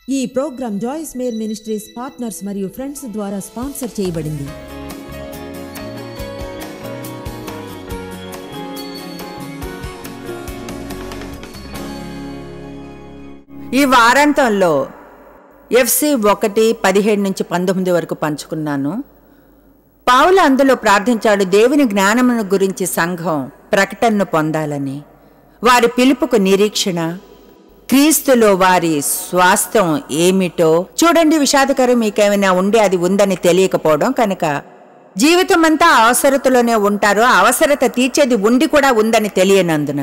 ఈ programme Joyce Meyer Ministries partners మరియు friends ద్వారా స్పాన్సర్ చేయబడింది ఈ వారాంతంలో ఎఫ్సి ఒకటి పదిహేడు నుంచి పంతొమ్మిది వరకు పంచుకున్నాను పావులు అందులో ప్రార్థించాడు దేవుని జ్ఞానమును గురించి సంఘం ప్రకటనను పొందాలని వారి పిలుపుకు నిరీక్షణ క్రీస్తులో వారి స్వాస్థ్యం ఏమిటో చూడండి విషాదకరం మీకేమైనా ఉండి అది ఉందని తెలియకపోవడం కనుక జీవితం అంతా అవసరతలోనే ఉంటారు ఆ అవసరత తీర్చేది ఉండి కూడా ఉందని తెలియనందున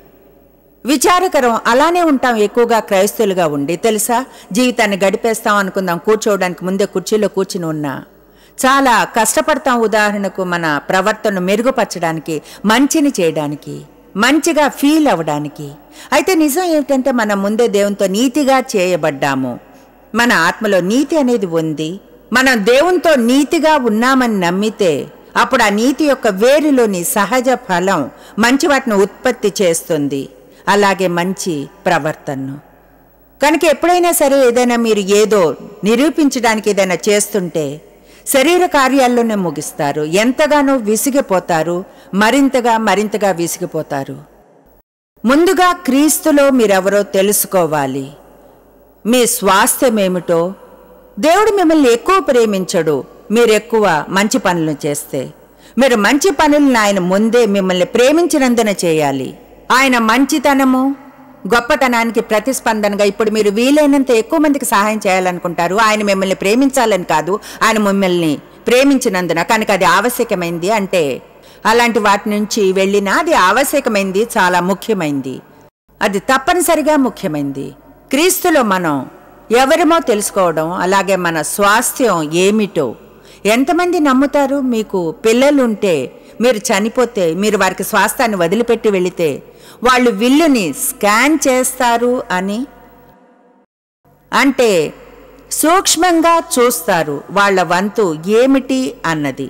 విచారకరం అలానే ఉంటాం ఎక్కువగా క్రైస్తవులుగా ఉండి తెలుసా జీవితాన్ని గడిపేస్తాం అనుకుందాం కూర్చోవడానికి ముందే కుర్చీలో కూర్చుని ఉన్నా చాలా కష్టపడతాం ఉదాహరణకు మన ప్రవర్తనను మెరుగుపరచడానికి మంచిని చేయడానికి మంచిగా ఫీల్ అవ్వడానికి అయితే నిజం ఏమిటంటే మనం ముందే దేవునితో నీతిగా చేయబడ్డాము మన ఆత్మలో నీతి అనేది ఉంది మనం దేవునితో నీతిగా ఉన్నామని నమ్మితే అప్పుడు ఆ నీతి యొక్క వేరులోని సహజ ఫలం మంచి వాటిని ఉత్పత్తి చేస్తుంది అలాగే మంచి ప్రవర్తనను కనుక ఎప్పుడైనా సరే ఏదైనా మీరు ఏదో నిరూపించడానికి ఏదైనా చేస్తుంటే శరీర కార్యాల్లోనే ముగిస్తారు ఎంతగానో విసిగిపోతారు మరింతగా మరింతగా విసిగిపోతారు ముందుగా క్రీస్తులో మీరెవరో తెలుసుకోవాలి మీ స్వాస్థ్యమేమిటో దేవుడు మిమ్మల్ని ఎక్కువ ప్రేమించడు మీరు ఎక్కువ మంచి పనులు చేస్తే మీరు మంచి పనులను ఆయన ముందే మిమ్మల్ని ప్రేమించినందున చేయాలి ఆయన మంచితనము గొప్పతనానికి ప్రతిస్పందనగా ఇప్పుడు మీరు వీలైనంత ఎక్కువ మందికి సహాయం చేయాలనుకుంటారు ఆయన మిమ్మల్ని ప్రేమించాలని కాదు ఆయన మిమ్మల్ని ప్రేమించినందున కనుక అది ఆవశ్యకమైంది అంటే అలాంటి వాటి నుంచి వెళ్ళినా అది ఆవశ్యకమైంది చాలా ముఖ్యమైంది అది తప్పనిసరిగా ముఖ్యమైంది క్రీస్తులో మనం ఎవరమో తెలుసుకోవడం అలాగే మన స్వాస్థ్యం ఏమిటో ఎంతమంది నమ్ముతారు మీకు పిల్లలుంటే మీరు చనిపోతే మీరు వారికి స్వాస్థాన్ని వదిలిపెట్టి వెళితే వాళ్ళు విల్లుని స్కాన్ చేస్తారు అని అంటే సూక్ష్మంగా చూస్తారు వాళ్ళ వంతు ఏమిటి అన్నది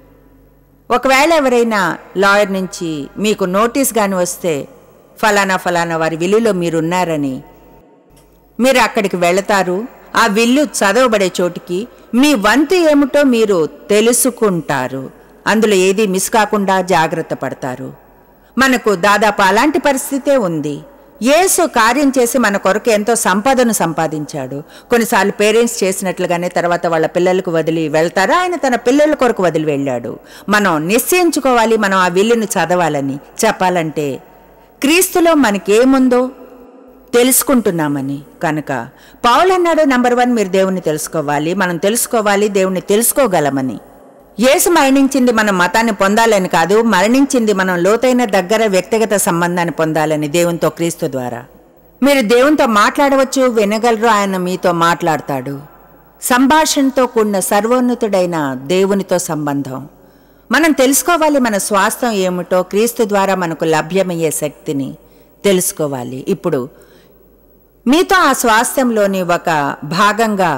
ఒకవేళ ఎవరైనా లాయర్ నుంచి మీకు నోటీస్ గాని వస్తే ఫలానా ఫలానా వారి విల్లులో మీరున్నారని మీరు అక్కడికి వెళతారు ఆ విల్లు చదవబడే చోటికి మీ వంతు ఏమిటో మీరు తెలుసుకుంటారు అందులో ఏది మిస్ కాకుండా జాగ్రత్త పడతారు మనకు దాదాపు అలాంటి పరిస్థితే ఉంది యేసు కార్యం చేసి మన కొరకు ఎంతో సంపదను సంపాదించాడు కొన్నిసార్లు పేరెంట్స్ చేసినట్లుగానే తర్వాత వాళ్ళ పిల్లలకు వదిలి వెళ్తారు ఆయన తన పిల్లల కొరకు వదిలి వెళ్ళాడు మనం నిశ్చయించుకోవాలి మనం ఆ విల్లును చదవాలని చెప్పాలంటే క్రీస్తులో మనకేముందో తెలుసుకుంటున్నామని కనుక పౌలు అన్నాడు నంబర్ వన్ మీరు దేవుణ్ణి తెలుసుకోవాలి మనం తెలుసుకోవాలి దేవుణ్ణి తెలుసుకోగలమని యేసు మరణించింది మనం మతాన్ని పొందాలని కాదు మరణించింది మనం లోతైన దగ్గర వ్యక్తిగత సంబంధాన్ని పొందాలని దేవునితో క్రీస్తు ద్వారా మీరు దేవునితో మాట్లాడవచ్చు వినగలరు ఆయన మీతో మాట్లాడతాడు సంభాషణతో కూడిన సర్వోన్నతుడైన దేవునితో సంబంధం మనం తెలుసుకోవాలి మన స్వాస్థ్యం ఏమిటో క్రీస్తు ద్వారా మనకు లభ్యమయ్యే శక్తిని తెలుసుకోవాలి ఇప్పుడు మీతో ఆ స్వాస్థ్యంలోని ఒక భాగంగా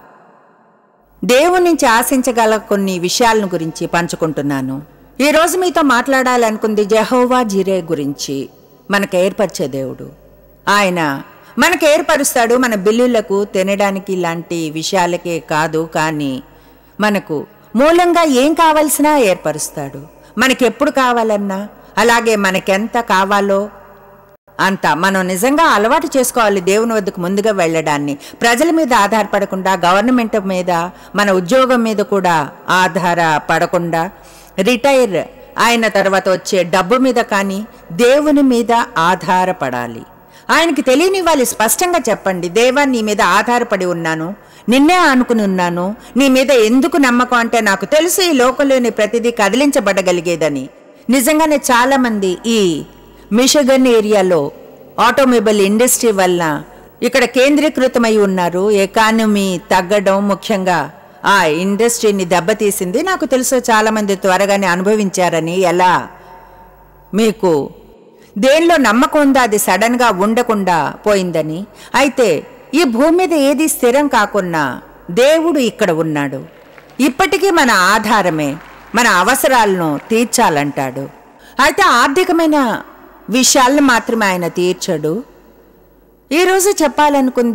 దేవుని నుంచి ఆశించగల కొన్ని విషయాలను గురించి పంచుకుంటున్నాను ఈరోజు మీతో మాట్లాడాలనుకుంది జహోవా జిరే గురించి మనకు ఏర్పరిచే దేవుడు ఆయన మనకు ఏర్పరుస్తాడు మన బిల్లులకు తినడానికి ఇలాంటి విషయాలకే కాదు కానీ మనకు మూలంగా ఏం కావలసినా ఏర్పరుస్తాడు మనకెప్పుడు కావాలన్నా అలాగే మనకెంత కావాలో అంత మనం నిజంగా అలవాటు చేసుకోవాలి దేవుని వద్దకు ముందుగా వెళ్ళడాన్ని ప్రజల మీద ఆధారపడకుండా గవర్నమెంట్ మీద మన ఉద్యోగం మీద కూడా ఆధారపడకుండా రిటైర్ అయిన తర్వాత వచ్చే డబ్బు మీద కానీ దేవుని మీద ఆధారపడాలి ఆయనకి తెలియనివ్వాలి స్పష్టంగా చెప్పండి దేవా నీ మీద ఆధారపడి ఉన్నాను నిన్నే ఆనుకుని ఉన్నాను నీ మీద ఎందుకు నమ్మకం అంటే నాకు తెలుసు ఈ లోకంలోని ప్రతిదీ కదిలించబడగలిగేదని నిజంగానే చాలామంది ఈ మిషగన్ ఏరియాలో ఆటోమొబైల్ ఇండస్ట్రీ వల్ల ఇక్కడ కేంద్రీకృతమై ఉన్నారు ఎకానమీ తగ్గడం ముఖ్యంగా ఆ ఇండస్ట్రీని దెబ్బతీసింది నాకు తెలుసు చాలామంది త్వరగానే అనుభవించారని ఎలా మీకు దేనిలో నమ్మకం ఉందో అది సడన్గా ఉండకుండా పోయిందని అయితే ఈ భూమి మీద ఏది స్థిరం కాకున్నా దేవుడు ఇక్కడ ఉన్నాడు ఇప్పటికీ మన ఆధారమే మన అవసరాలను తీర్చాలంటాడు అయితే ఆర్థికమైన విషయాలను మాత్రమే ఆయన తీర్చడు ఈరోజు చెప్పాలనుకుంది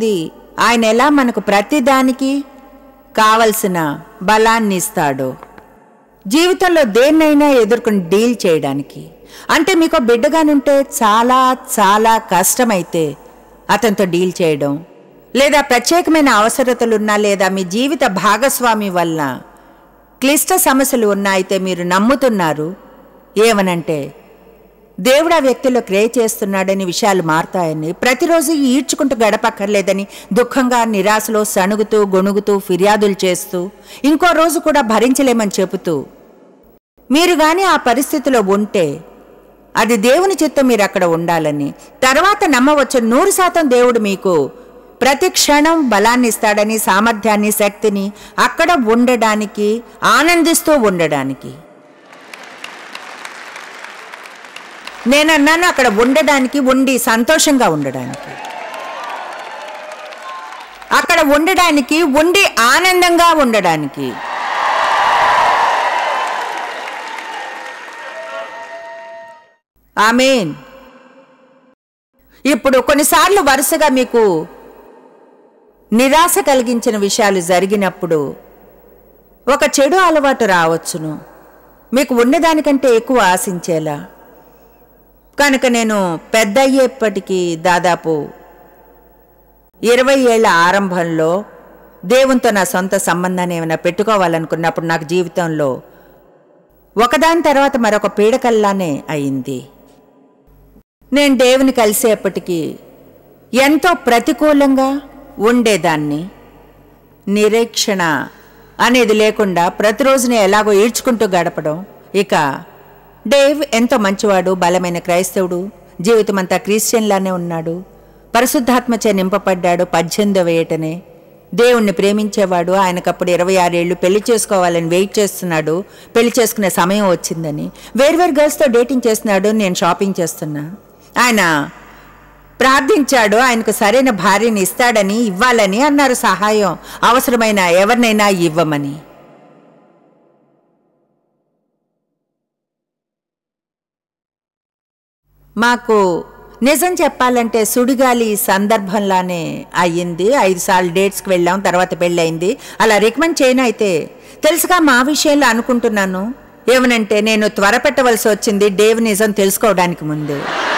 ఆయన ఎలా మనకు ప్రతిదానికి కావలసిన బలాన్ని ఇస్తాడో జీవితంలో దేన్నైనా ఎదుర్కొని డీల్ చేయడానికి అంటే మీకు బిడ్డగానుంటే చాలా చాలా కష్టమైతే అతనితో డీల్ చేయడం లేదా ప్రత్యేకమైన అవసరతలున్నా లేదా మీ జీవిత భాగస్వామి వల్ల క్లిష్ట సమస్యలు ఉన్నా అయితే మీరు నమ్ముతున్నారు ఏమనంటే దేవుడు ఆ వ్యక్తిలో క్రియ చేస్తున్నాడని విషయాలు మారుతాయని ప్రతిరోజు ఈడ్చుకుంటూ గడపక్కర్లేదని దుఃఖంగా నిరాశలో సణుగుతూ గొణుగుతూ ఫిర్యాదులు చేస్తూ ఇంకో రోజు కూడా భరించలేమని చెబుతూ మీరు గాని ఆ పరిస్థితిలో ఉంటే అది దేవుని చిత్తం మీరు అక్కడ ఉండాలని తర్వాత నమ్మవచ్చు నూరు శాతం దేవుడు మీకు ప్రతి క్షణం బలాన్ని ఇస్తాడని సామర్థ్యాన్ని శక్తిని అక్కడ ఉండడానికి ఆనందిస్తూ ఉండడానికి నేనన్నాను అక్కడ ఉండడానికి ఉండి సంతోషంగా ఉండడానికి అక్కడ ఉండడానికి ఉండి ఆనందంగా ఉండడానికి ఆమెన్ ఇప్పుడు కొన్నిసార్లు వరుసగా మీకు నిరాశ కలిగించిన విషయాలు జరిగినప్పుడు ఒక చెడు అలవాటు రావచ్చును మీకు ఉన్నదానికంటే ఎక్కువ ఆశించేలా కనుక నేను పెద్ద అయ్యేప్పటికీ దాదాపు ఇరవై ఏళ్ల ఆరంభంలో దేవునితో నా సొంత సంబంధాన్ని ఏమైనా పెట్టుకోవాలనుకున్నప్పుడు నాకు జీవితంలో ఒకదాని తర్వాత మరొక పీడకల్లానే అయింది నేను దేవుని కలిసేపటికి ఎంతో ప్రతికూలంగా ఉండేదాన్ని నిరీక్షణ అనేది లేకుండా ప్రతిరోజుని ఎలాగో ఈడ్చుకుంటూ గడపడం ఇక డేవ్ ఎంతో మంచివాడు బలమైన క్రైస్తవుడు జీవితమంతా క్రిస్టియన్లానే ఉన్నాడు పరిశుద్ధాత్మచే నింపబడ్డాడు పద్దెనిమిదవ ఏటనే దేవుణ్ణి ప్రేమించేవాడు ఆయనకప్పుడు ఇరవై ఆరేళ్లు పెళ్లి చేసుకోవాలని వెయిట్ చేస్తున్నాడు పెళ్లి చేసుకునే సమయం వచ్చిందని వేర్వేరు గర్ల్స్తో డేటింగ్ చేస్తున్నాడు నేను షాపింగ్ చేస్తున్నా ఆయన ప్రార్థించాడు ఆయనకు సరైన భార్యని ఇస్తాడని ఇవ్వాలని అన్నారు సహాయం అవసరమైన ఎవరినైనా ఇవ్వమని మాకు నిజం చెప్పాలంటే సుడిగాలి సందర్భంలానే అయ్యింది ఐదు సార్లు డేట్స్కి వెళ్ళాం తర్వాత పెళ్ళయింది అలా రికమెండ్ చేయను అయితే తెలుసుగా మా విషయంలో అనుకుంటున్నాను ఏమనంటే నేను త్వరపెట్టవలసి వచ్చింది డేవ్ నిజం తెలుసుకోవడానికి ముందు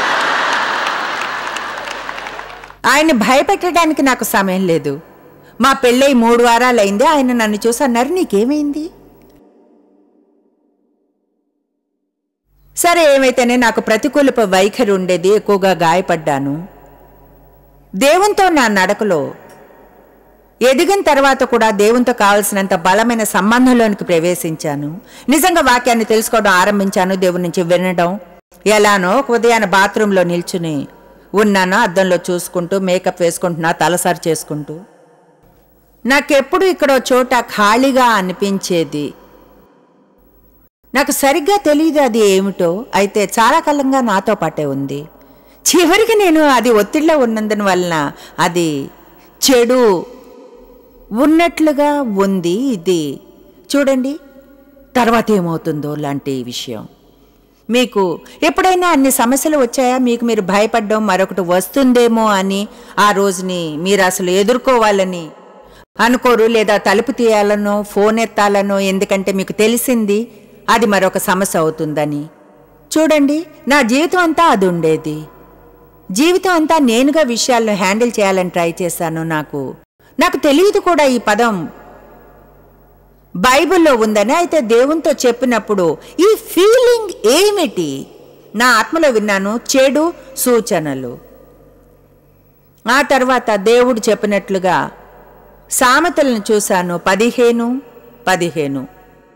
ఆయన్ని భయపెట్టడానికి నాకు సమయం లేదు మా పెళ్ళై మూడు వారాలైంది ఆయన నన్ను చూసి అన్నారు నీకేమైంది సరే ఏమైతేనే నాకు ప్రతికూలపు వైఖరి ఉండేది ఎక్కువగా గాయపడ్డాను దేవునితో నా నడకలో ఎదిగిన తర్వాత కూడా దేవునితో కావలసినంత బలమైన సంబంధంలోనికి ప్రవేశించాను నిజంగా వాక్యాన్ని తెలుసుకోవడం ఆరంభించాను దేవుని నుంచి వినడం ఎలానో ఒక ఉదయాన బాత్రూంలో నిల్చుని ఉన్నాను అద్దంలో చూసుకుంటూ మేకప్ వేసుకుంటున్నా తలసారి చేసుకుంటూ నాకెప్పుడు ఇక్కడో చోట ఖాళీగా అనిపించేది నాకు సరిగ్గా తెలియదు అది ఏమిటో అయితే చాలా కాలంగా నాతో పాటే ఉంది చివరికి నేను అది ఒత్తిడిలో ఉన్నందున వలన అది చెడు ఉన్నట్లుగా ఉంది ఇది చూడండి తర్వాత ఏమవుతుందో లాంటి విషయం మీకు ఎప్పుడైనా అన్ని సమస్యలు వచ్చాయా మీకు మీరు భయపడ్డం మరొకటి వస్తుందేమో అని ఆ రోజుని మీరు అసలు ఎదుర్కోవాలని అనుకోరు లేదా తలుపు తీయాలనో ఫోన్ ఎత్తాలనో ఎందుకంటే మీకు తెలిసింది అది మరొక సమస్య అవుతుందని చూడండి నా జీవితం అంతా అది ఉండేది జీవితం అంతా నేనుగా విషయాలను హ్యాండిల్ చేయాలని ట్రై చేశాను నాకు నాకు తెలియదు కూడా ఈ పదం బైబిల్లో ఉందని అయితే దేవునితో చెప్పినప్పుడు ఈ ఫీలింగ్ ఏమిటి నా ఆత్మలో విన్నాను చెడు సూచనలు ఆ తర్వాత దేవుడు చెప్పినట్లుగా సామెతలను చూశాను పదిహేను పదిహేను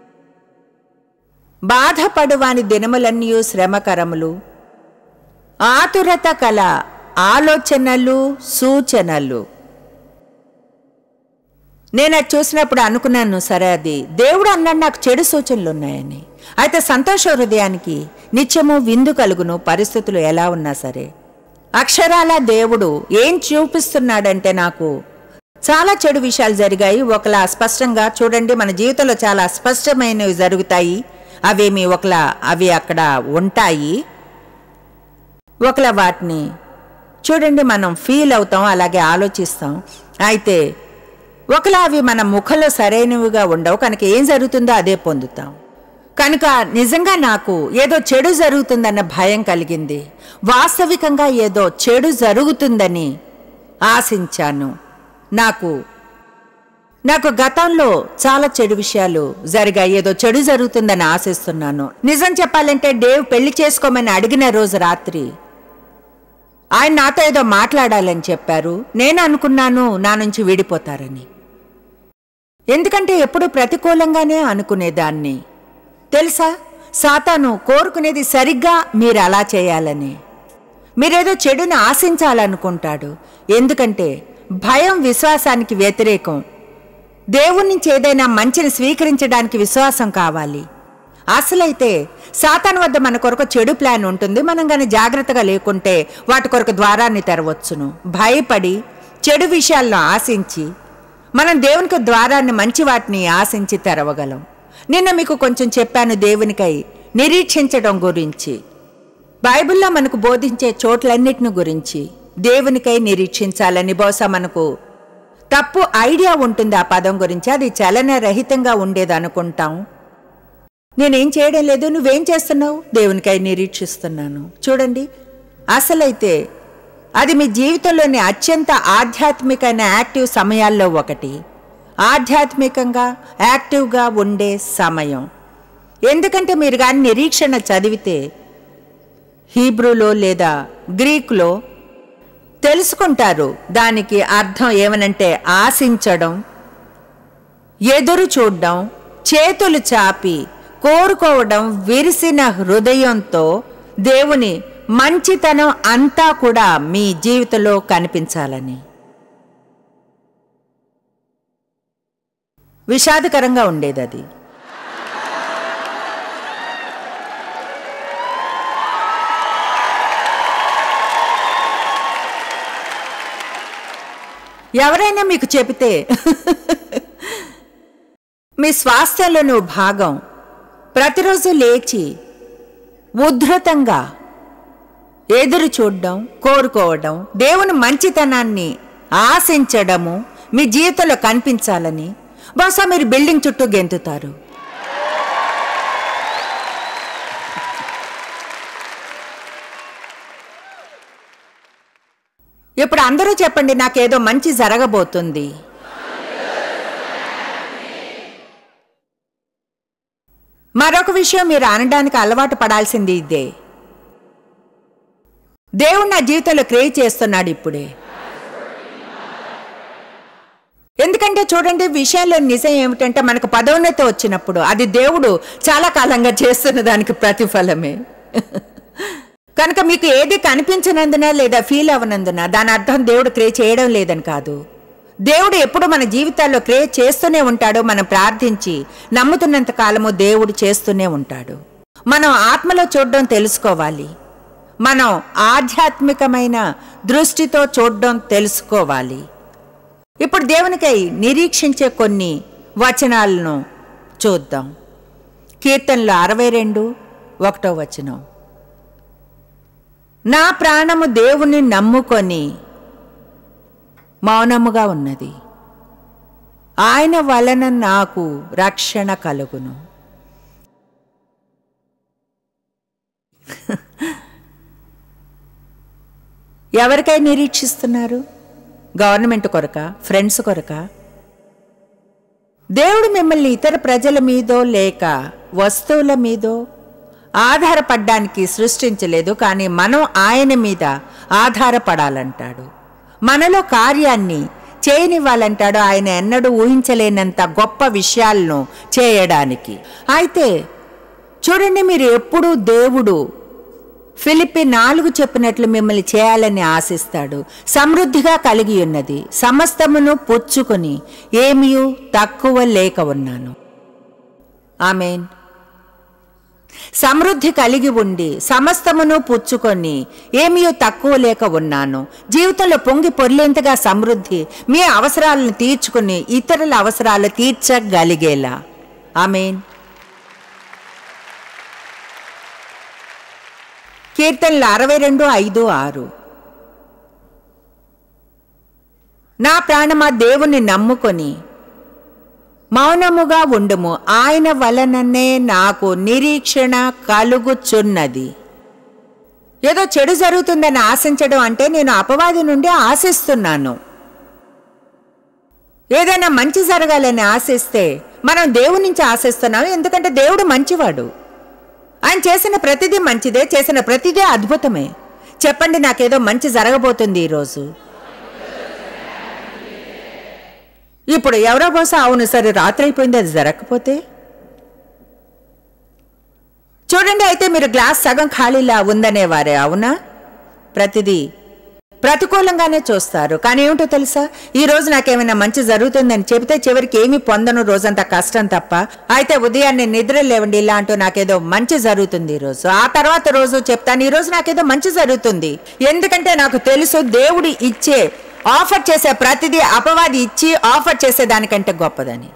బాధపడువాని దినములన్నీ శ్రమకరములు ఆతురత కల ఆలోచనలు సూచనలు నేను అది చూసినప్పుడు అనుకున్నాను సరే అది దేవుడు అన్నాడు నాకు చెడు సూచనలు ఉన్నాయని అయితే సంతోష హృదయానికి నిత్యము విందు కలుగును పరిస్థితులు ఎలా ఉన్నా సరే అక్షరాల దేవుడు ఏం చూపిస్తున్నాడంటే నాకు చాలా చెడు విషయాలు జరిగాయి ఒకలా అస్పష్టంగా చూడండి మన జీవితంలో చాలా అస్పష్టమైనవి జరుగుతాయి అవేమి ఒకలా అవి అక్కడ ఉంటాయి ఒకలా వాటిని చూడండి మనం ఫీల్ అవుతాం అలాగే ఆలోచిస్తాం అయితే ఒకలా అవి మన ముఖంలో సరైనవిగా ఉండవు కనుక ఏం జరుగుతుందో అదే పొందుతాం కనుక నిజంగా నాకు ఏదో చెడు జరుగుతుందన్న భయం కలిగింది వాస్తవికంగా ఏదో చెడు జరుగుతుందని ఆశించాను నాకు నాకు గతంలో చాలా చెడు విషయాలు జరిగాయి ఏదో చెడు జరుగుతుందని ఆశిస్తున్నాను నిజం చెప్పాలంటే డేవ్ పెళ్లి చేసుకోమని అడిగిన రోజు రాత్రి ఆయన నాతో ఏదో మాట్లాడాలని చెప్పారు నేను అనుకున్నాను నా నుంచి విడిపోతారని ఎందుకంటే ఎప్పుడు ప్రతికూలంగానే అనుకునేదాన్ని తెలుసా సాతాను కోరుకునేది సరిగ్గా మీరు అలా చేయాలని మీరేదో చెడుని ఆశించాలనుకుంటాడు ఎందుకంటే భయం విశ్వాసానికి వ్యతిరేకం దేవుడి నుంచి ఏదైనా మంచిని స్వీకరించడానికి విశ్వాసం కావాలి అసలైతే సాతాన్ వద్ద మన కొరకు చెడు ప్లాన్ ఉంటుంది మనం కానీ జాగ్రత్తగా లేకుంటే వాటి కొరకు ద్వారాన్ని తెరవచ్చును భయపడి చెడు విషయాలను ఆశించి మనం దేవునికి ద్వారాన్ని మంచి వాటిని ఆశించి తెరవగలం నిన్న మీకు కొంచెం చెప్పాను దేవునికై నిరీక్షించడం గురించి బైబిల్లో మనకు బోధించే చోట్లన్నిటిని గురించి దేవునికై నిరీక్షించాలని బహుశా మనకు తప్పు ఐడియా ఉంటుంది ఆ పదం గురించి అది చలన రహితంగా ఉండేది అనుకుంటాం నేనేం చేయడం లేదు నువ్వేం చేస్తున్నావు దేవునికై నిరీక్షిస్తున్నాను చూడండి అసలైతే అది మీ జీవితంలోని అత్యంత ఆధ్యాత్మికమైన యాక్టివ్ సమయాల్లో ఒకటి ఆధ్యాత్మికంగా యాక్టివ్గా ఉండే సమయం ఎందుకంటే మీరు కానీ నిరీక్షణ చదివితే హీబ్రూలో లేదా గ్రీకులో తెలుసుకుంటారు దానికి అర్థం ఏమనంటే ఆశించడం ఎదురు చూడడం చేతులు చాపి కోరుకోవడం విరిసిన హృదయంతో దేవుని మంచితనం అంతా కూడా మీ జీవితంలో కనిపించాలని విషాదకరంగా ఉండేది అది ఎవరైనా మీకు చెబితే మీ స్వాస్థ్యంలో నువ్వు భాగం ప్రతిరోజు లేచి ఉద్ధృతంగా ఎదురు చూడడం కోరుకోవడం దేవుని మంచితనాన్ని ఆశించడము మీ జీవితంలో కనిపించాలని బహుశా మీరు బిల్డింగ్ చుట్టూ గెంతుతారు ఇప్పుడు అందరూ చెప్పండి నాకేదో మంచి జరగబోతుంది మరొక విషయం మీరు అనడానికి అలవాటు పడాల్సింది ఇదే దేవుడు నా జీవితంలో క్రియేట్ చేస్తున్నాడు ఇప్పుడే ఎందుకంటే చూడండి విషయంలో నిజం ఏమిటంటే మనకు పదోన్నతి వచ్చినప్పుడు అది దేవుడు చాలా కాలంగా చేస్తున్న దానికి ప్రతిఫలమే కనుక మీకు ఏది కనిపించనందున లేదా ఫీల్ అవ్వనందున దాని అర్థం దేవుడు క్రియేట్ చేయడం లేదని కాదు దేవుడు ఎప్పుడు మన జీవితాల్లో క్రియేట్ చేస్తూనే ఉంటాడు మనం ప్రార్థించి నమ్ముతున్నంత కాలము దేవుడు చేస్తూనే ఉంటాడు మనం ఆత్మలో చూడడం తెలుసుకోవాలి మనం ఆధ్యాత్మికమైన దృష్టితో చూడడం తెలుసుకోవాలి ఇప్పుడు దేవునికై నిరీక్షించే కొన్ని వచనాలను చూద్దాం కీర్తనలు అరవై రెండు ఒకటో వచనం నా ప్రాణము దేవుని నమ్ముకొని మౌనముగా ఉన్నది ఆయన వలన నాకు రక్షణ కలుగును ఎవరికై నిరీక్షిస్తున్నారు గవర్నమెంట్ కొరక ఫ్రెండ్స్ కొరక దేవుడు మిమ్మల్ని ఇతర ప్రజల మీదో లేక వస్తువుల మీదో ఆధారపడ్డానికి సృష్టించలేదు కానీ మనం ఆయన మీద ఆధారపడాలంటాడు మనలో కార్యాన్ని చేయనివ్వాలంటాడు ఆయన ఎన్నడూ ఊహించలేనంత గొప్ప విషయాలను చేయడానికి అయితే చూడండి మీరు ఎప్పుడూ దేవుడు ఫిలిప్పి నాలుగు చెప్పినట్లు మిమ్మల్ని చేయాలని ఆశిస్తాడు సమృద్ధిగా కలిగి ఉన్నది సమస్తమును పుచ్చుకొని ఏమీ తక్కువ లేక ఉన్నాను ఆమెన్ సమృద్ధి కలిగి ఉండి సమస్తమును పుచ్చుకొని ఏమీ తక్కువ లేక ఉన్నాను జీవితంలో పొంగి పొర్లేంతగా సమృద్ధి మీ అవసరాలను తీర్చుకుని ఇతరుల అవసరాలు తీర్చగలిగేలా ఆమెన్ కీర్తనలు అరవై రెండు ఐదు ఆరు నా ప్రాణమా దేవుని నమ్ముకొని మౌనముగా ఉండుము ఆయన వలననే నాకు నిరీక్షణ కలుగుచున్నది ఏదో చెడు జరుగుతుందని ఆశించడం అంటే నేను అపవాది నుండి ఆశిస్తున్నాను ఏదైనా మంచి జరగాలని ఆశిస్తే మనం దేవుడి నుంచి ఆశిస్తున్నాం ఎందుకంటే దేవుడు మంచివాడు ఆయన చేసిన ప్రతిదీ మంచిదే చేసిన ప్రతిదీ అద్భుతమే చెప్పండి నాకేదో మంచి జరగబోతుంది ఈరోజు ఇప్పుడు ఎవరో బహుశా అవును సరే రాత్రి అయిపోయింది అది జరగకపోతే చూడండి అయితే మీరు గ్లాస్ సగం ఖాళీలా ఉందనేవారే అవునా ప్రతిదీ ప్రతికూలంగానే చూస్తారు కానీ ఏమిటో తెలుసా ఈ రోజు నాకేమైనా మంచి జరుగుతుందని చెబితే చివరికి ఏమీ పొందను రోజంతా కష్టం తప్ప అయితే ఉదయాన్నే నిద్ర లేవండి ఇలా అంటూ నాకేదో మంచి జరుగుతుంది ఈ రోజు ఆ తర్వాత రోజు చెప్తాను ఈ రోజు నాకేదో మంచి జరుగుతుంది ఎందుకంటే నాకు తెలుసు దేవుడు ఇచ్చే ఆఫర్ చేసే ప్రతిదీ అపవాది ఇచ్చి ఆఫర్ చేసే దానికంటే గొప్పదని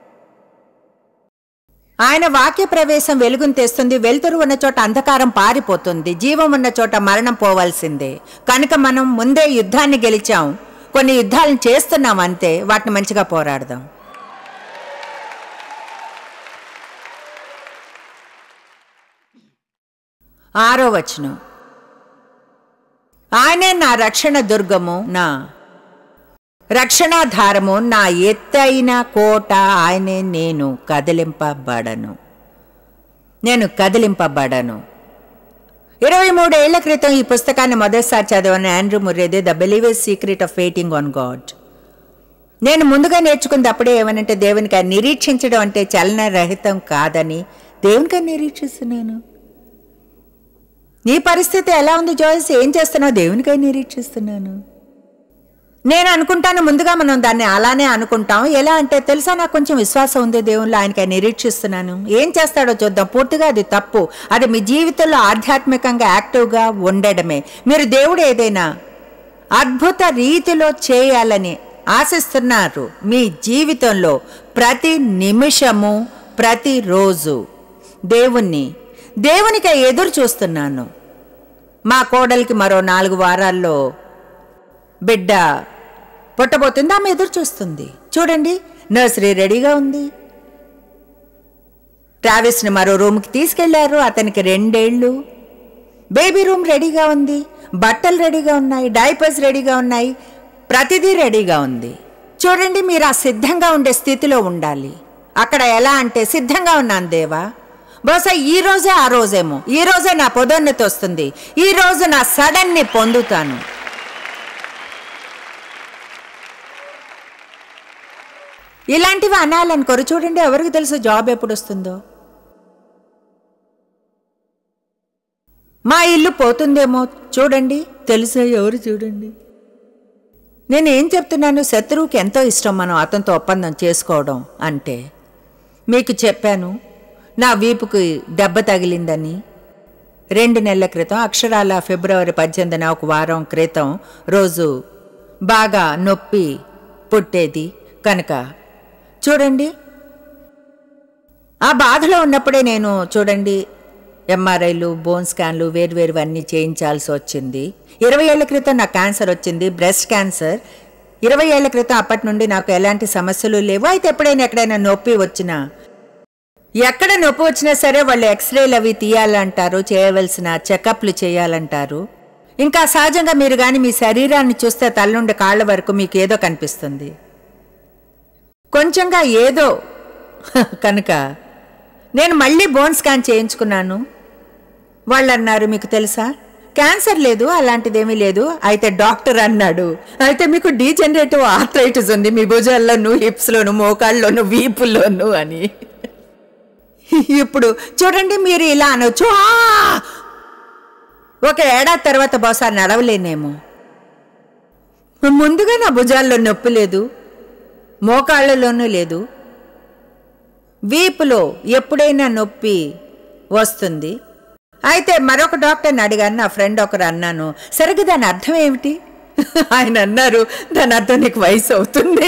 ఆయన వాక్య ప్రవేశం వెలుగును తెస్తుంది వెలుతురు ఉన్న చోట అంధకారం పారిపోతుంది జీవం ఉన్న చోట మరణం పోవాల్సిందే కనుక మనం ముందే యుద్ధాన్ని గెలిచాం కొన్ని యుద్ధాలను చేస్తున్నాం అంతే వాటిని మంచిగా పోరాడదాం ఆరో వచనం ఆయనే నా రక్షణ దుర్గము నా రక్షణాధారము నా ఎత్తైన కోట ఆయనే నేను కదిలింపబడను నేను కదిలింపబడను ఇరవై మూడేళ్ల క్రితం ఈ పుస్తకాన్ని మొదటిసారి చదివిన ఆండ్రూ ముర్రేదే the believer's secret of waiting on God నేను ముందుగా నేర్చుకుంది అప్పుడే ఏమనంటే దేవునికి ఆ నిరీక్షించడం అంటే చలన రహితం కాదని దేవునికి నిరీక్షిస్తున్నాను నీ పరిస్థితి ఎలా ఉంది జాయిస్ ఏం చేస్తున్నావు దేవునికై నిరీక్షిస్తున్నాను నేను అనుకుంటాను ముందుగా మనం దాన్ని అలానే అనుకుంటాం ఎలా అంటే తెలుసా నాకు కొంచెం విశ్వాసం ఉంది దేవుళ్ళు ఆయనకి నిరీక్షిస్తున్నాను ఏం చేస్తాడో చూద్దాం పూర్తిగా అది తప్పు అది మీ జీవితంలో ఆధ్యాత్మికంగా యాక్టివ్గా ఉండడమే మీరు దేవుడు ఏదైనా అద్భుత రీతిలో చేయాలని ఆశిస్తున్నారు మీ జీవితంలో ప్రతి నిమిషము ప్రతిరోజు దేవుణ్ణి దేవునికి ఎదురు చూస్తున్నాను మా కోడలికి మరో నాలుగు వారాల్లో బిడ్డ పుట్టబోతుంది ఆమె ఎదురు చూస్తుంది చూడండి నర్సరీ రెడీగా ఉంది ట్రావెల్స్ని మరో రూమ్కి తీసుకెళ్లారు అతనికి రెండేళ్లు బేబీ రూమ్ రెడీగా ఉంది బట్టలు రెడీగా ఉన్నాయి డైపర్స్ రెడీగా ఉన్నాయి ప్రతిదీ రెడీగా ఉంది చూడండి మీరు ఆ సిద్ధంగా ఉండే స్థితిలో ఉండాలి అక్కడ ఎలా అంటే సిద్ధంగా ఉన్నాను దేవా బహుశా ఈ రోజే ఆ రోజేమో ఈ రోజే నా పొదోన్నతి వస్తుంది ఈ రోజు నా సడన్ని పొందుతాను ఇలాంటివి అనాలనుకోరు చూడండి ఎవరికి తెలుసు జాబ్ ఎప్పుడు వస్తుందో మా ఇల్లు పోతుందేమో చూడండి తెలుసా ఎవరు చూడండి నేను ఏం చెప్తున్నాను శత్రువుకి ఎంతో ఇష్టం మనం అతనితో ఒప్పందం చేసుకోవడం అంటే మీకు చెప్పాను నా వీపుకి దెబ్బ తగిలిందని రెండు నెలల క్రితం అక్షరాల ఫిబ్రవరి పద్దెనిమిదిన ఒక వారం క్రితం రోజు బాగా నొప్పి పుట్టేది కనుక చూడండి ఆ బాధలో ఉన్నప్పుడే నేను చూడండి ఎంఆర్ఐలు బోన్ స్కాన్లు వేరువేరు అన్నీ చేయించాల్సి వచ్చింది ఇరవై ఏళ్ల క్రితం నాకు క్యాన్సర్ వచ్చింది బ్రెస్ట్ క్యాన్సర్ ఇరవై ఏళ్ల క్రితం అప్పటి నుండి నాకు ఎలాంటి సమస్యలు లేవు అయితే ఎప్పుడైనా ఎక్కడైనా నొప్పి వచ్చినా ఎక్కడ నొప్పి వచ్చినా సరే వాళ్ళు ఎక్స్రేలు అవి తీయాలంటారు చేయవలసిన చెకప్లు చేయాలంటారు ఇంకా సహజంగా మీరు కానీ మీ శరీరాన్ని చూస్తే తల నుండి కాళ్ళ వరకు మీకు ఏదో కనిపిస్తుంది కొంచెంగా ఏదో కనుక నేను మళ్ళీ బోన్ స్కాన్ చేయించుకున్నాను వాళ్ళు అన్నారు మీకు తెలుసా క్యాన్సర్ లేదు అలాంటిదేమీ లేదు అయితే డాక్టర్ అన్నాడు అయితే మీకు డీజనరేటివ్ ఆర్థరైటిస్ ఉంది మీ భుజాల్లోను హిప్స్లోను మోకాళ్ళలోను వీపుల్లోను అని ఇప్పుడు చూడండి మీరు ఇలా అనొచ్చు "ఆ!" ఒక ఏడాది తర్వాత బహుశా నడవలేనేమో ముందుగా నా భుజాల్లో నొప్పి లేదు మోకాళ్ళలోనూ లేదు వీపులో ఎప్పుడైనా నొప్పి వస్తుంది అయితే మరొక డాక్టర్ని అడిగాను నా ఫ్రెండ్ ఒకరు అన్నాను సరిగ్గా దాని అర్థం ఏమిటి ఆయన అన్నారు దాని అర్థం నీకు వయసు అవుతుంది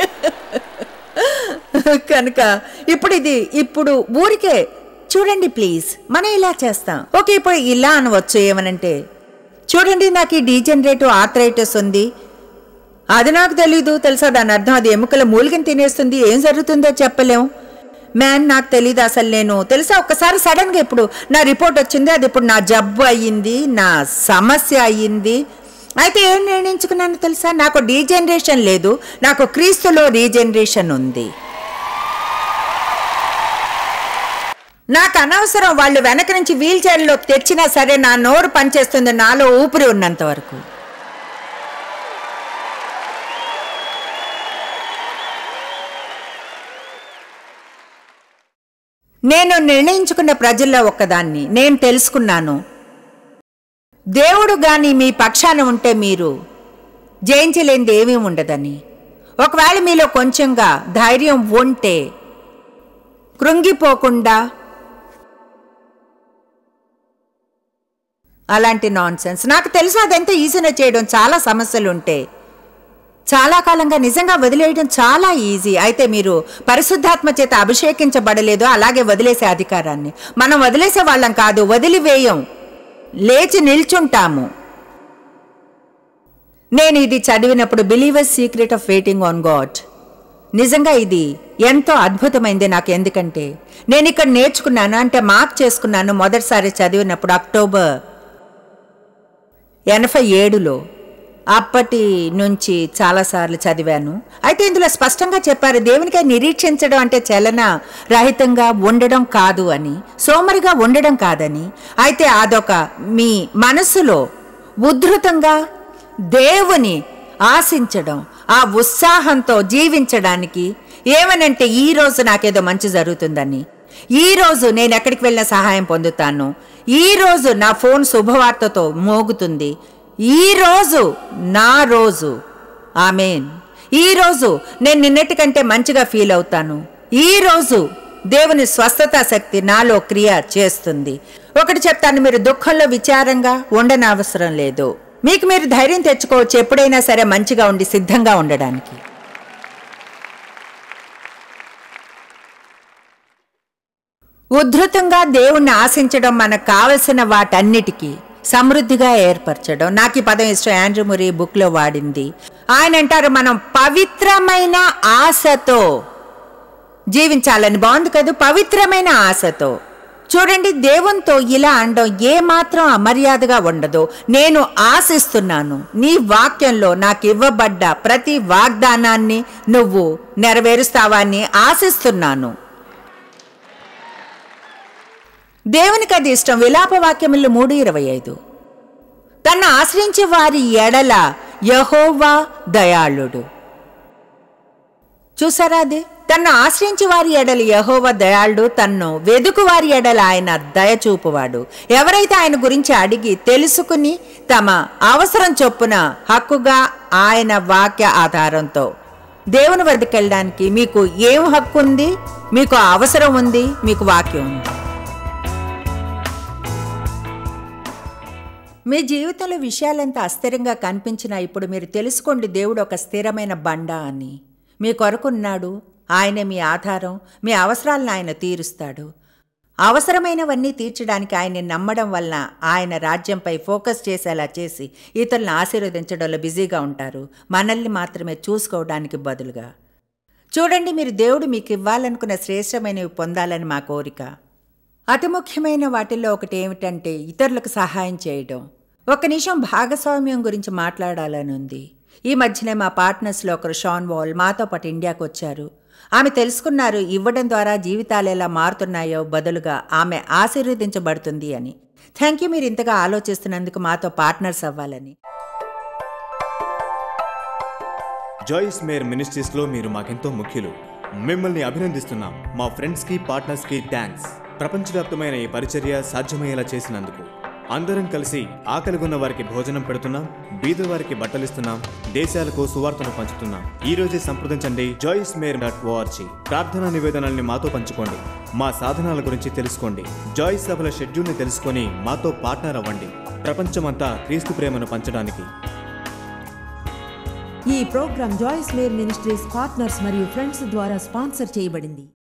కనుక ఇప్పుడు ఇది ఇప్పుడు ఊరికే చూడండి ప్లీజ్ మనం ఇలా చేస్తాం ఓకే ఇప్పుడు ఇలా అనవచ్చు ఏమనంటే చూడండి నాకు ఈ డీజనరేటివ్ ఆర్థరైటిస్ ఉంది అది నాకు తెలీదు తెలుసా దాని అర్థం అది ఎముకల మూలికని తినేస్తుంది ఏం జరుగుతుందో చెప్పలేం మ్యాన్ నాకు తెలీదు అసలు నేను తెలుసా ఒక్కసారి సడన్గా ఇప్పుడు నా రిపోర్ట్ వచ్చింది అది ఇప్పుడు నా జబ్బు అయ్యింది నా సమస్య అయ్యింది అయితే ఏం నిర్ణయించుకున్నాను తెలుసా నాకు డీజనరేషన్ లేదు నాకు క్రీస్తులో రీజనరేషన్ ఉంది నాకు అనవసరం వాళ్ళు వెనక నుంచి వీల్ చైర్లో తెచ్చినా సరే నా నోరు పనిచేస్తుంది నాలో ఊపిరి ఉన్నంత వరకు నేను నిర్ణయించుకున్న ప్రజల్లో ఒక్కదాన్ని నేను తెలుసుకున్నాను దేవుడు గాని మీ పక్షాన ఉంటే మీరు జయించలేనిది ఏమీ ఉండదని ఒకవేళ మీలో కొంచెంగా ధైర్యం ఉంటే కృంగిపోకుండా అలాంటి నాన్ నాకు తెలుసు అదంతా ఈజీగా చేయడం చాలా సమస్యలు ఉంటాయి చాలా కాలంగా నిజంగా వదిలేయడం చాలా ఈజీ అయితే మీరు పరిశుద్ధాత్మ చేత అభిషేకించబడలేదు అలాగే వదిలేసే అధికారాన్ని మనం వదిలేసే వాళ్ళం కాదు వదిలివేయం లేచి నిల్చుంటాము నేను ఇది చదివినప్పుడు believer's secret of waiting on God నిజంగా ఇది ఎంతో అద్భుతమైంది నాకు ఎందుకంటే నేను ఇక్కడ నేర్చుకున్నాను అంటే మార్క్ చేసుకున్నాను మొదటిసారి చదివినప్పుడు అక్టోబర్ ఎనభై ఏడులో అప్పటి నుంచి చాలాసార్లు చదివాను అయితే ఇందులో స్పష్టంగా చెప్పారు దేవునికై నిరీక్షించడం అంటే చలన రహితంగా ఉండడం కాదు అని సోమరిగా ఉండడం కాదని అయితే అదొక మీ మనస్సులో ఉద్ధృతంగా దేవుని ఆశించడం ఆ ఉత్సాహంతో జీవించడానికి ఏమనంటే ఈ రోజు నాకేదో మంచి జరుగుతుందని ఈ రోజు నేను ఎక్కడికి వెళ్ళినా సహాయం పొందుతాను ఈ రోజు నా ఫోన్ శుభవార్తతో మోగుతుంది ఈ రోజు నా రోజు ఆమెన్ ఈ రోజు నేను నిన్నటి కంటే మంచిగా ఫీల్ అవుతాను ఈ రోజు దేవుని స్వస్థత శక్తి నాలో క్రియ చేస్తుంది ఒకటి చెప్తాను మీరు దుఃఖంలో విచారంగా ఉండనవసరం లేదు మీకు మీరు ధైర్యం తెచ్చుకోవచ్చు ఎప్పుడైనా సరే మంచిగా ఉండి సిద్ధంగా ఉండడానికి ఉద్ధృతంగా దేవుణ్ణి ఆశించడం మనకు కావలసిన వాటన్నిటికీ సమృద్ధిగా ఏర్పరచడం నాకు ఈ పదం ఇష్టం యాండ్రూ మురి బుక్లో వాడింది ఆయన అంటారు మనం పవిత్రమైన ఆశతో జీవించాలని బాగుంది కదా పవిత్రమైన ఆశతో చూడండి దేవునితో ఇలా అనడం ఏమాత్రం అమర్యాదగా ఉండదు నేను ఆశిస్తున్నాను నీ వాక్యంలో నాకు ఇవ్వబడ్డ ప్రతి వాగ్దానాన్ని నువ్వు నెరవేరుస్తావా అని ఆశిస్తున్నాను దేవునికి అది ఇష్టం విలాప వాక్యములు మూడు ఇరవై ఐదు తను ఆశ్రయించే వారి ఎడల యహోవా దయాళుడు చూసారా అది తన్ను ఆశ్రయించి వారి ఎడల యహోవ దయాళుడు తన్ను వెదుకు వారి ఎడల ఆయన దయచూపువాడు ఎవరైతే ఆయన గురించి అడిగి తెలుసుకుని తమ అవసరం చొప్పున హక్కుగా ఆయన వాక్య ఆధారంతో దేవుని వద్దకు వెళ్ళడానికి మీకు ఏం హక్కు ఉంది మీకు అవసరం ఉంది మీకు వాక్యం ఉంది మీ జీవితంలో విషయాలంతా అస్థిరంగా కనిపించినా ఇప్పుడు మీరు తెలుసుకోండి దేవుడు ఒక స్థిరమైన బండ అని మీ కొరకున్నాడు ఆయన మీ ఆధారం మీ అవసరాలను ఆయన తీరుస్తాడు అవసరమైనవన్నీ తీర్చడానికి ఆయన్ని నమ్మడం వలన ఆయన రాజ్యంపై ఫోకస్ చేసేలా చేసి ఇతరులను ఆశీర్వదించడంలో బిజీగా ఉంటారు మనల్ని మాత్రమే చూసుకోవడానికి బదులుగా చూడండి మీరు దేవుడు మీకు ఇవ్వాలనుకున్న శ్రేష్టమైనవి పొందాలని మా కోరిక అతి ముఖ్యమైన వాటిల్లో ఒకటి ఏమిటంటే ఇతరులకు సహాయం చేయడం ఒక నిమిషం భాగస్వామ్యం గురించి మాట్లాడాలని ఉంది ఈ మధ్యనే మా పార్ట్నర్స్లో ఒకరు షాన్ వాల్ మాతో పాటు ఇండియాకు వచ్చారు ఆమె తెలుసుకున్నారు ఇవ్వడం ద్వారా జీవితాలు ఎలా మారుతున్నాయో బదులుగా ఆమె ఆశీర్వదించబడుతుంది అని థ్యాంక్ యూ మీరు ఇంతగా ఆలోచిస్తున్నందుకు మాతో పార్ట్నర్స్ అవ్వాలని జాయిస్ మేర్ మినిస్ట్రీస్లో మీరు మాకెంతో ముఖ్యులు మిమ్మల్ని అభినందిస్తున్నాం మా ఫ్రెండ్స్కి పార్ట్నర్స్కి థ్యాంక్స్ ప్రపంచవ్యాప్తమైన ఈ పరిచర్య సాధ్యమయ్యేలా చేసినందుకు అందరం కలిసి ఆకలిగొన్న వారికి భోజనం పెడుతున్నాం బీద వారికి బట్టలిస్తున్నాం దేశాలకు సువార్తను పంచుతున్నాం ఈ రోజే సంప్రదించండి జాయిస్ మేర్ డాట్ ఓఆర్జీ ప్రార్థనా నివేదనల్ని మాతో పంచుకోండి మా సాధనాల గురించి తెలుసుకోండి జాయిస్ సభల షెడ్యూల్ని తెలుసుకొని మాతో పార్ట్నర్ అవ్వండి ప్రపంచమంతా క్రీస్తు ప్రేమను పంచడానికి ఈ programme Joyce Meyer Ministries partners మరియు ఫ్రెండ్స్ ద్వారా స్పాన్సర్ చేయబడింది